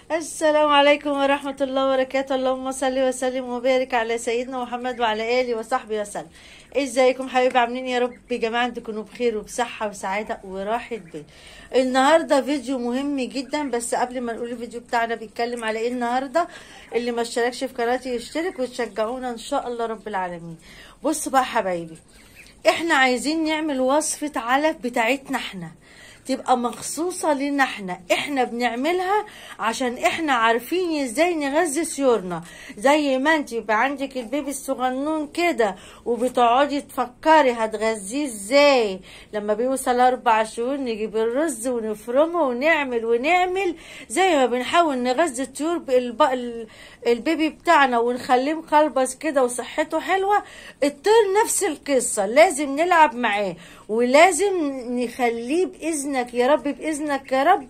السلام عليكم ورحمة الله وبركاته اللهم صل وسلم وبارك على سيدنا محمد وعلى آله وصحبه وسلم ازيكم حبايبي عاملين يا رب يا جماعة تكونوا بخير وبصحة وسعادة وراحة بال النهاردة فيديو مهم جدا بس قبل ما نقول الفيديو بتاعنا بيتكلم على ايه النهاردة اللي ما اشتركش في قناتي يشترك وتشجعونا ان شاء الله رب العالمين بصوا بقى حبايبي احنا عايزين نعمل وصفة علف بتاعتنا احنا تبقى مخصوصة لنا احنا احنا بنعملها عشان احنا عارفين ازاي نغذي طيورنا زي ما انت يبقى عندك البيبي الصغنون كده وبتقعدي تفكري هتغذيه ازاي لما بيوصل اربع شهور نجيب الرز ونفرمه ونعمل ونعمل زي ما بنحاول نغذي الطيور بالب... ال- البيبي بتاعنا ونخليه مخلبص كده وصحته حلوة الطير نفس القصة لازم نلعب معاه ولازم نخليه بإذنك يا رب بإذنك يا رب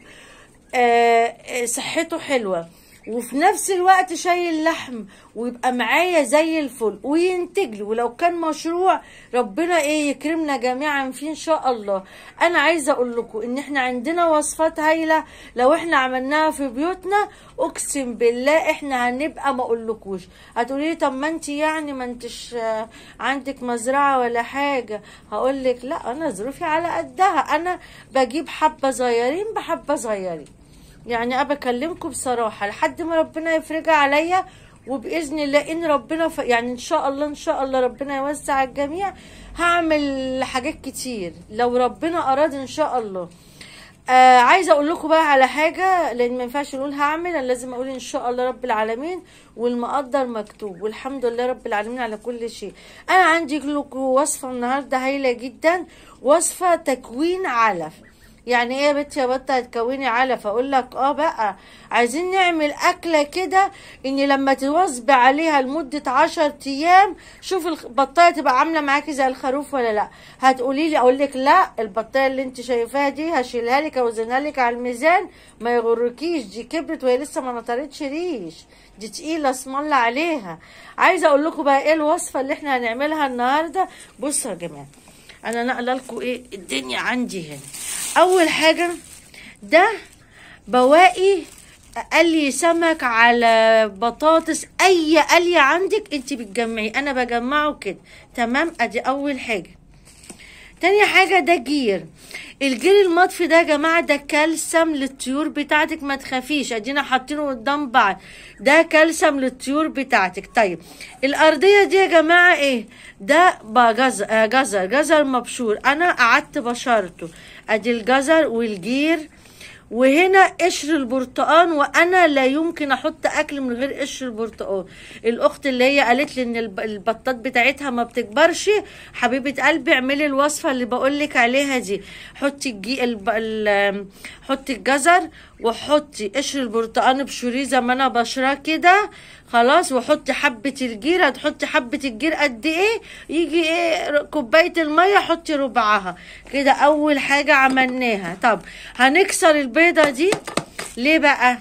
آه، آه، صحته حلوة وفي نفس الوقت شايل لحم ويبقى معايا زي الفل وينتج لي ولو كان مشروع ربنا ايه يكرمنا جميعا فيه ان شاء الله انا عايزه اقول لكم ان احنا عندنا وصفات هايله لو احنا عملناها في بيوتنا اقسم بالله احنا هنبقى ما اقولكوش هتقولي لي طب ما انت يعني ما انتش آه، عندك مزرعه ولا حاجه هقول لك لا انا ظروفي على قدها انا بجيب حبه صغيرين بحبه صغيرين يعني انا بكلمكم بصراحه لحد ما ربنا يفرجها عليا وباذن الله ان ربنا ف... يعني ان شاء الله ان شاء الله ربنا يوسع على الجميع هعمل حاجات كتير لو ربنا اراد ان شاء الله آه عايزه اقول لكم بقى على حاجه لان ما ينفعش نقول هعمل انا لازم اقول ان شاء الله رب العالمين والمقدر مكتوب والحمد لله رب العالمين على كل شيء انا عندي لكم وصفه النهارده هايله جدا وصفه تكوين علف يعني ايه يا بنتي يا بطه هتكوني علف اقول لك اه بقى عايزين نعمل اكله كده ان لما تواظبي عليها لمده عشر ايام شوف البطايه تبقى عامله معاكي زي الخروف ولا لا هتقولي لي اقول لك لا البطايه اللي انت شايفاها دي هشيلها لك اوزنها لك على الميزان ما يغركيش دي كبرت وهي لسه ما نطرتش ريش دي تقيله اسم الله عليها عايزه اقول لكم بقى ايه الوصفه اللي احنا هنعملها النهارده بصوا يا جماعه انا نقله لكم ايه الدنيا عندي هنا اول حاجه ده بواقي قلي سمك على بطاطس اي قلي عندك انت بتجمعي انا بجمعه كده تمام ادي اول حاجه تاني حاجة ده جير الجير المطفي ده يا جماعة ده كالسيوم للطيور بتاعتك ما تخافيش ادينا حاطينه قدام بعض ده كالسيوم للطيور بتاعتك طيب الأرضية دي يا جماعة ايه ده بقى جزر آه، جزر جزر مبشور انا قعدت بشرته ادي الجزر والجير وهنا قشر البرتقان وانا لا يمكن احط اكل من غير قشر البرتقان الاخت اللي هي قالت لي ان الب- البطات بتاعتها ما بتكبرش حبيبه قلبي اعملي الوصفه اللي بقول لك عليها دي حطي الجي الب... ال... حطي الجزر وحطي قشر البرتقان بشوريه زي ما انا بشراه كده خلاص وحطي حبه الجير هتحطي حبه الجير قد ايه يجي ايه ر- كوبايه الميه حطي ربعها كده اول حاجه عملناها طب هنكسر البيضه دي ليه بقى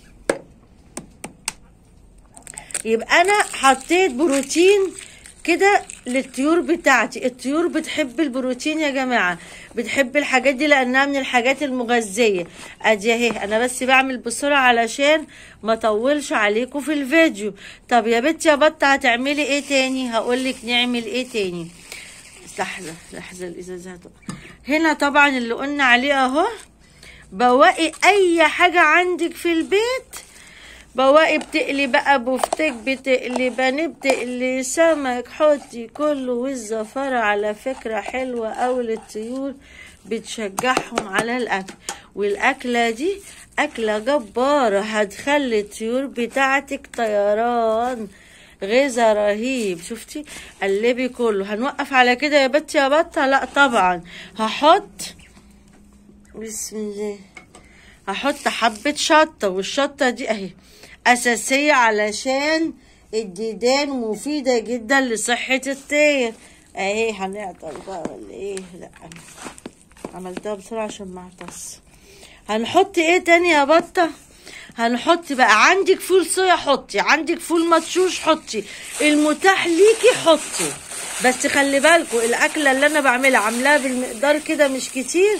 يبقى انا حطيت بروتين كده للطيور بتاعتي الطيور بتحب البروتين يا جماعه بتحب الحاجات دي لانها من الحاجات المغذيه ادي اهي انا بس بعمل بسرعه علشان ما اطولش عليكم في الفيديو طب يا بنتي يا بطه هتعملي ايه تاني هقولك نعمل ايه تاني لحظه لحظه الازازه هتقع. هنا طبعا اللي قلنا عليه اهو بواقي اي حاجه عندك في البيت بواقي بتقلي بقى بفتك بتقلي بانيه بتقلي سمك حطي كله والزفرة على فكرة حلوة أوي للطيور بتشجعهم على الأكل والأكلة دي أكلة جبارة هتخلي الطيور بتاعتك طيران غذا رهيب شفتي قلبي كله هنوقف على كده يا بت يا بطة لا طبعا هحط بسم الله هحط حبة شطة والشطة دي اهي أساسية علشان الديدان مفيدة جدا لصحة الطير اهي هنعطل بقى ولا ايه لا عملتها بسرعة عشان ما اعطس هنحط ايه تاني يا بطة هنحط بقى عندك فول صويا حطي عندك فول مدشوش حطي المتاح ليكي حطي بس خلي بالكوا الاكله اللي انا بعملها عاملاها بالمقدار كده مش كتير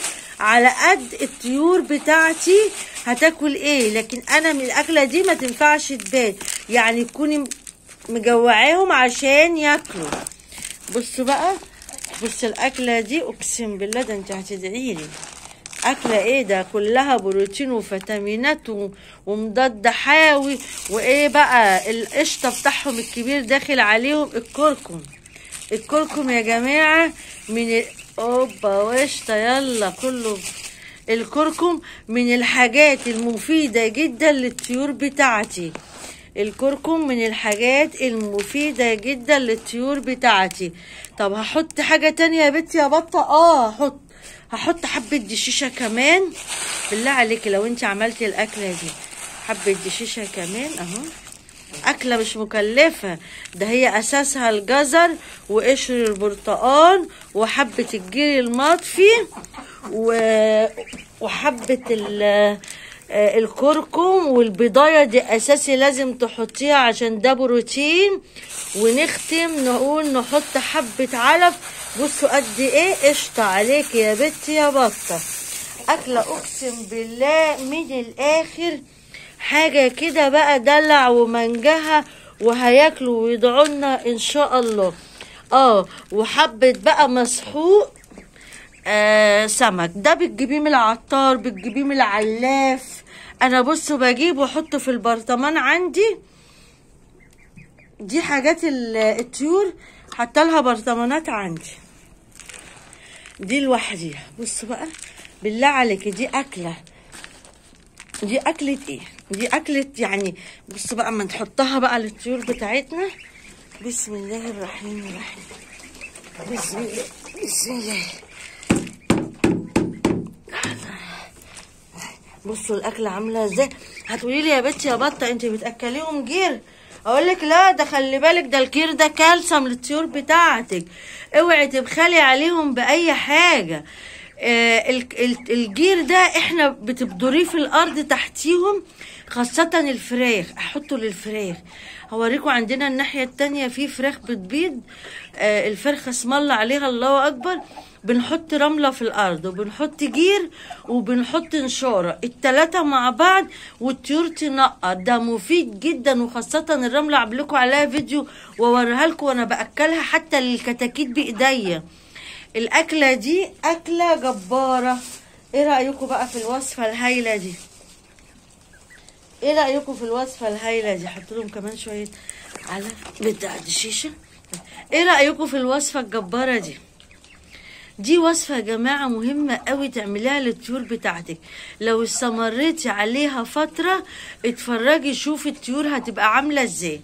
على قد الطيور بتاعتي هتاكل ايه لكن انا من الاكله دي ما تنفعش تبات يعني تكوني مجوعاهم عشان ياكلوا بصوا بقى بص الاكله دي اقسم بالله ده انت هتدعي لي اكله ايه ده كلها بروتين وفيتامينات و- ومضاد حيوي وايه بقى القشطه بتاعهم الكبير داخل عليهم الكركم الكركم يا جماعه من ال... اوبا وقشطه يلا كله الكركم من الحاجات المفيده جدا للطيور بتاعتي الكركم من الحاجات المفيدة جدا للطيور بتاعتي طب هحط حاجة تانية يا بنتي يا بطة اه هحط هحط حبة دشيشة كمان بالله عليك لو انت عملتي الأكلة دي حبة دشيشة كمان اهو أكلة مش مكلفة ده هي أساسها الجزر وقشر البرتقال وحبة الجير المطفي و... وحبة ال... آه، الكركم والبضاية دي أساسي لازم تحطيها عشان ده بروتين ونختم نقول نحط حبة علف بصوا قد ايه قشطة عليك يا بنتي يا بطة أكلة أقسم بالله من الآخر حاجة كده بقى دلع ومنجها وهياكلوا ويدعوا لنا إن شاء الله اه وحبة بقى مسحوق آه سمك ده بتجيبيه من العطار بتجيبيه من العلاف انا بصوا بجيب واحطه في البرطمان عندي دي حاجات ال- الطيور حاطه لها برطمانات عندي دي لوحديها بصوا بقى بالله عليك دي اكله دي اكله ايه دي اكله يعني بصوا بقى اما نحطها بقى للطيور بتاعتنا بسم الله الرحمن الرحيم بسم الله بسم الله بصوا الاكله عامله ازاي هتقولي لي يا بنتي يا بطه انت بتاكليهم جير اقول لك لا ده خلي بالك ده الجير ده كالسيوم للطيور بتاعتك اوعي تبخلي عليهم باي حاجه آه ال- ال- الجير ده احنا بتبدريه في الارض تحتيهم خاصة الفراخ احطه للفراخ هوريكم عندنا الناحية التانية في فراخ بتبيض آه الفرخة اسم الله عليها الله اكبر بنحط رملة في الأرض وبنحط جير وبنحط نشارة التلاتة مع بعض والطيور تنقط ده مفيد جدا وخاصة الرملة عامل لكم عليها فيديو واوريها لكم وانا باكلها حتى للكتاكيت بايديا الأكلة دي أكلة جبارة ايه رأيكم بقى في الوصفة الهايلة دي ايه رأيكم في الوصفة الهايلة دي حط لهم كمان شوية على بتاع الشيشة ايه رأيكم في الوصفة الجبارة دي دي وصفة يا جماعة مهمة قوي تعمليها للطيور بتاعتك لو استمريتي عليها فترة اتفرجي شوفي الطيور هتبقى عاملة ازاي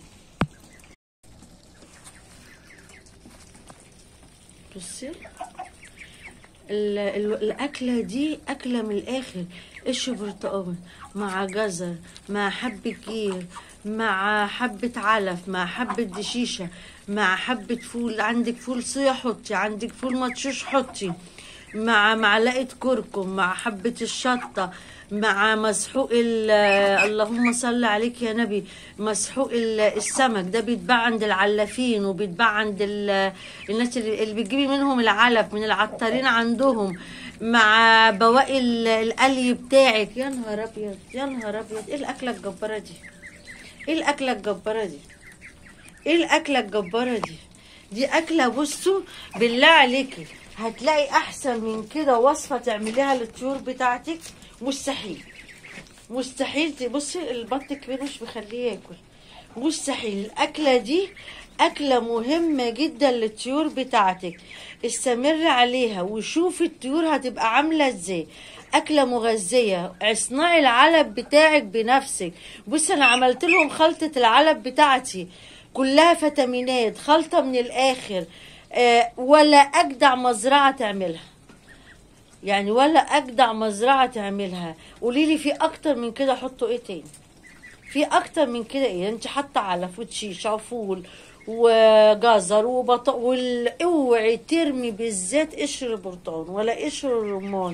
بصي ال- ال- الأكلة دي أكلة من الآخر قش برتقال مع جزر مع حبة جير مع حبة علف مع حبة دشيشة مع حبة فول عندك فول صيا حطي عندك فول مطشوش حطي مع معلقة كركم مع حبة الشطة مع مسحوق ال- اللهم صل عليك يا نبي مسحوق ال- السمك ده بيتباع عند العلافين وبيتباع عند ال- الناس اللي اللي بتجيبي منهم العلف من العطارين عندهم مع بواقي ال- القلي بتاعك يا نهار ابيض يا نهار ابيض ايه الاكله الجباره دي ايه الاكله الجباره دي ايه الاكله الجباره دي دي اكله بصوا بالله عليكي هتلاقي احسن من كده وصفه تعمليها للطيور بتاعتك مستحيل مستحيل تبصي البط الكبير مش مخليه ياكل مستحيل الاكله دي اكله مهمه جدا للطيور بتاعتك استمر عليها وشوفي الطيور هتبقى عامله ازاي اكله مغذيه اصنعي العلب بتاعك بنفسك بصي انا عملت لهم خلطه العلب بتاعتي كلها فيتامينات خلطه من الاخر آه ولا اجدع مزرعه تعملها يعني ولا اجدع مزرعه تعملها قولي لي في اكتر من كده حطوا ايه تاني في اكتر من كده ايه انت حاطه علف وتشيشه وفول وجزر وبط وال... اوعي ترمي بالذات قشر البرتقال ولا قشر الرمان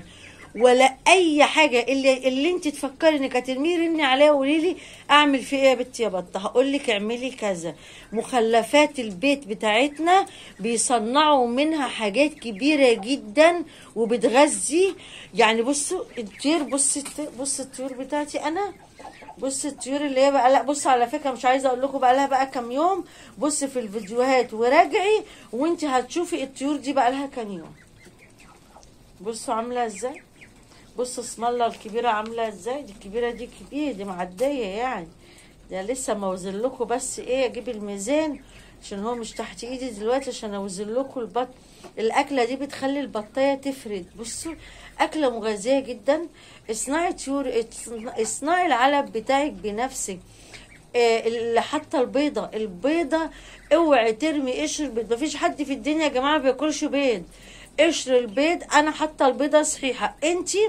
ولا اي حاجه اللي اللي انت تفكري انك هترميه رني عليها وقولي لي اعمل فيه ايه يا بنتي يا بطه هقول لك اعملي كذا مخلفات البيت بتاعتنا بيصنعوا منها حاجات كبيره جدا وبتغذي يعني بصوا الطيور بص بص الطيور بتاعتي انا بص الطيور اللي هي بقى لا بص على فكره مش عايزه اقول لكم بقى لها بقى كام يوم بص في الفيديوهات وراجعي وانت هتشوفي الطيور دي بقى لها كام يوم بصوا عامله ازاي بصوا اسم الله الكبيره عامله ازاي دي الكبيره دي كبيره دي معديه يعني ده لسه ما اوزن لكم بس ايه اجيب الميزان عشان هو مش تحت ايدي دلوقتي عشان اوزن لكم البط الاكله دي بتخلي البطايه تفرد بصوا اكله مغذيه جدا اصنعي طيور اصنعي العلب بتاعك بنفسك آه، اللي حاطه البيضه البيضه اوعي ترمي قشر البيض مفيش حد في الدنيا يا جماعه بياكلش بيض قشر البيض انا حاطه البيضه صحيحه انتي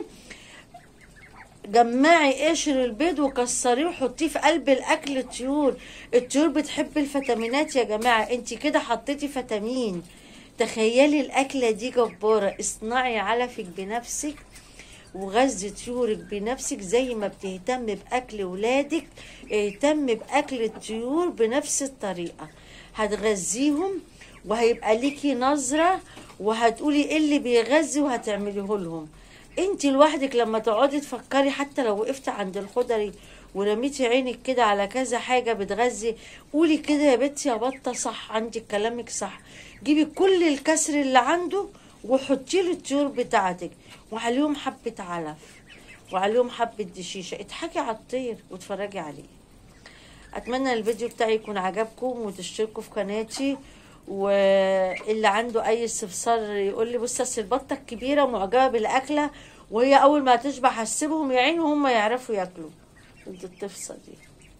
جمعي قشر البيض وكسريه وحطيه في قلب الاكل الطيور الطيور بتحب الفيتامينات يا جماعه انت كده حطيتي فيتامين تخيلي الاكله دي جباره اصنعي علفك بنفسك وغذي طيورك بنفسك زي ما بتهتم باكل ولادك اهتم باكل الطيور بنفس الطريقه هتغذيهم وهيبقى ليكي نظره وهتقولي ايه اللي بيغذي وهتعمليه لهم انت لوحدك لما تقعدي تفكري حتى لو وقفت عند الخضري ورميتي عينك كده على كذا حاجه بتغذي قولي كده يا بنتي يا بطه صح عندك كلامك صح جيبي كل الكسر اللي عنده وحطيه للطيور بتاعتك وعليهم حبه علف وعليهم حبه دشيشه اضحكي على الطير واتفرجي عليه اتمنى الفيديو بتاعي يكون عجبكم وتشتركوا في قناتي واللي عنده اي استفسار يقول لي بص اصل البطه الكبيره معجبه بالاكله وهي اول ما تشبع هسيبهم يا عيني وهم يعرفوا ياكلوا انت التفصه دي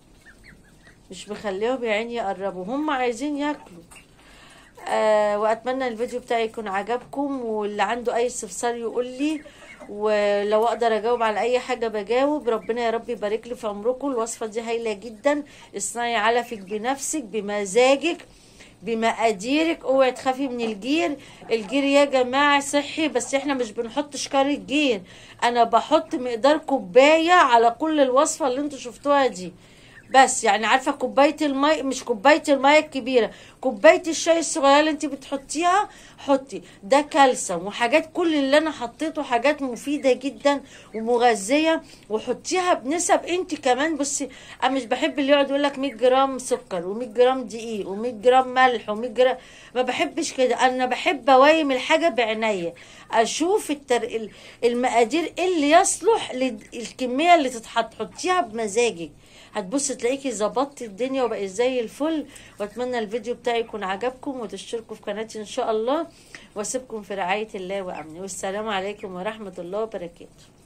مش مخليهم يا عيني يقربوا هم عايزين ياكلوا آه واتمنى الفيديو بتاعي يكون عجبكم واللي عنده اي استفسار يقول لي ولو اقدر اجاوب على اي حاجه بجاوب ربنا يا رب يبارك لي في عمركم الوصفه دي هايله جدا اصنعي علفك بنفسك بمزاجك بمقاديرك اوعي تخافي من الجير الجير يا جماعه صحي بس احنا مش بنحط شكار الجير انا بحط مقدار كوبايه على كل الوصفه اللي انتوا شفتوها دي بس يعني عارفه كوبايه المي مش كوبايه الميه الكبيره كوبايه الشاي الصغيره اللي انت بتحطيها حطي ده كالسيوم وحاجات كل اللي انا حطيته حاجات مفيده جدا ومغذيه وحطيها بنسب انت كمان بصي انا مش بحب اللي يقعد يقول لك 100 جرام سكر و100 جرام دقيق و100 جرام ملح و100 جرام ما بحبش كده انا بحب اويم الحاجه بعينيا اشوف التر... المقادير اللي يصلح للكميه اللي تتحط حطيها بمزاجك هتبص تلاقيكي ظبطتي الدنيا وبقت زي الفل واتمنى الفيديو بتاعي يكون عجبكم وتشتركوا في قناتي ان شاء الله واسيبكم في رعايه الله وامنه والسلام عليكم ورحمه الله وبركاته